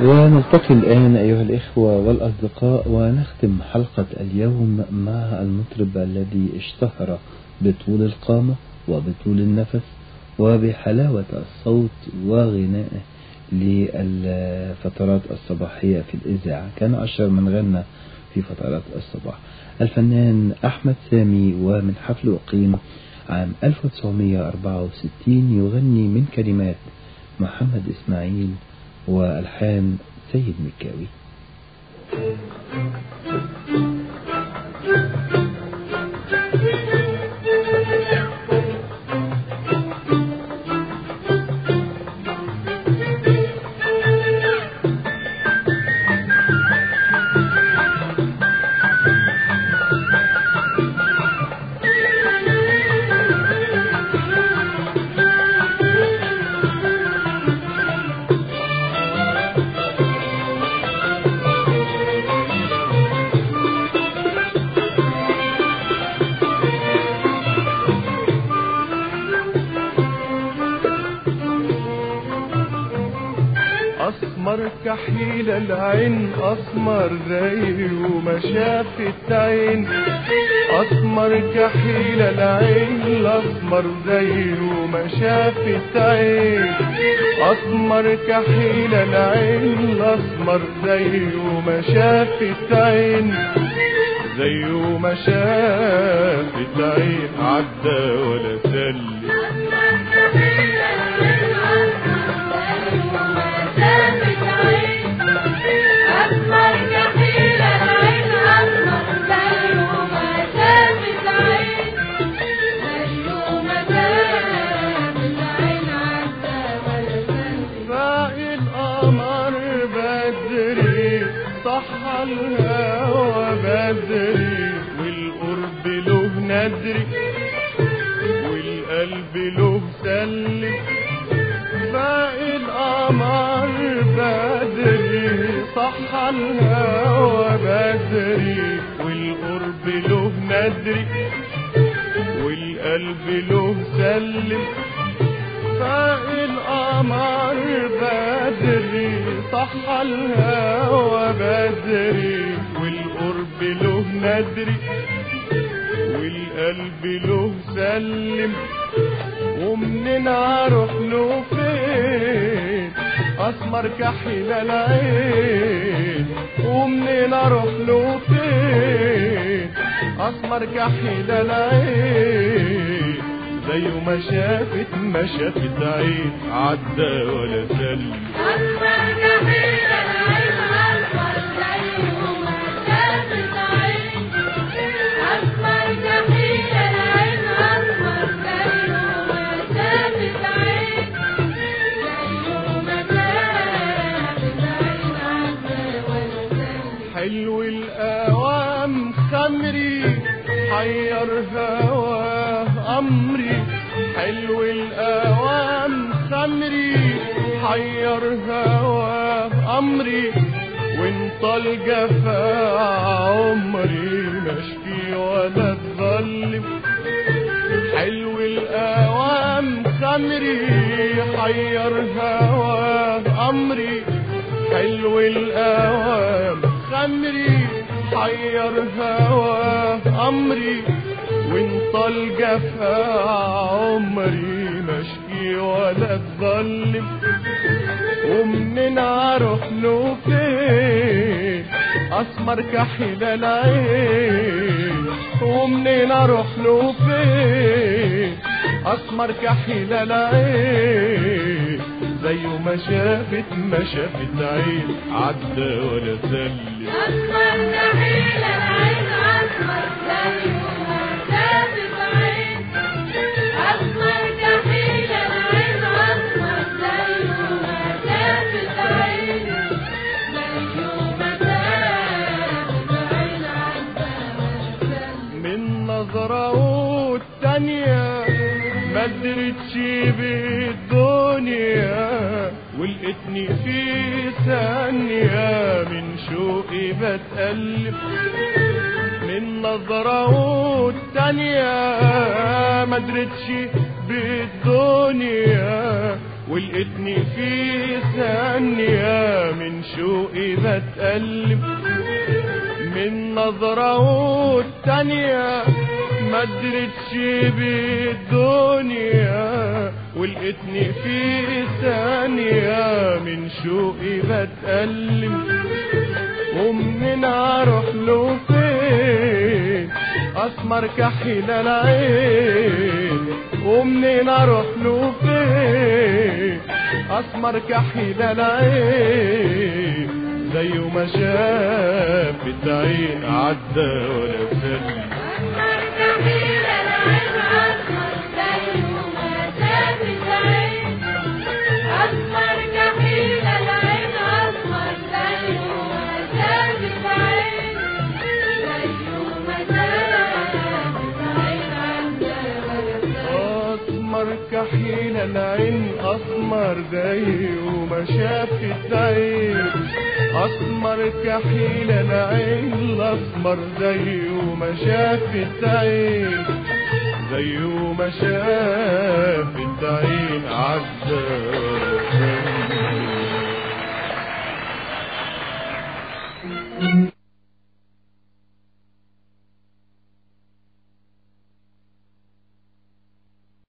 ونلتقي الآن أيها الإخوة والأصدقاء ونختم حلقة اليوم مع المطرب الذي اشتهر بطول القامة وبطول النفس وبحلاوة الصوت وغنائه للفترات الصباحية في الإذاعة كان أشهر من غنى في فترات الصباح الفنان أحمد سامي ومن حفل أقيم عام 1964 يغني من كلمات محمد إسماعيل وألحان سيد مكاوي أسمر كحيل العين أسمر زي وما شافت عين أسمر كحيل العين الأسمر زي وما شافت عين أسمر كحيل العين الأسمر زي وما شافت عين زي وما شافت عين عدى ولا سلم فاق القمر بدري صح الهوى بدري والقرب له ندري والقلب له سلم فاق القمر بدري صح الهوى بدري والقرب له ندري والقلب له سلم فاق القمر بدري صح الهوى بدري والقرب له ندري والقلب له سلم ومنين اروح له فين اسمر كحيل العين ومنين اروح له فين اسمر كحيل العين زي ما شافت ما شافت عين عدى ولا سلم حلو الأوام خمري حير هواه أمري حلو الأوام خمري حير هواه أمري وانت الجفا عمري مشكي ولا اتظلم حلو الأوام خمري حير هواه أمري حلو الأوام خمري حير هواه أمري وانت الجفا عمري مشكي ولا اتظلم ومنين اروح له فين اسمر كحيل العين ومنين اروح له فين اسمر كحيل العين زي ما شافت ما شافت عين عدى ولا سلم من نظرة والتانية ما قدرتش بالدنيا ولقيتني في ثانية من شوقي بتقلب من نظرة والتانية ما قدرتش بالدنيا ولقيتني في ثانية من شوقي بتقلب من نظرة والتانية ما درتش بالدنيا ولقيتني في ثانية من شوقي بتقلب ومنين اروح له فين اسمر كحيل العين ومنين اروح له فين اسمر كحيل العين زي ما شافت عين عدى ولا سلم أسمر كحيل العين أسمر زيه ما شافت عين زيه ما شافت عين عدى ولا اسمر كحيل العين اسمر زي وما شافت عين اسمر كحيل العين الاسمر زي وما شافت عين زي وما شافت عين عدى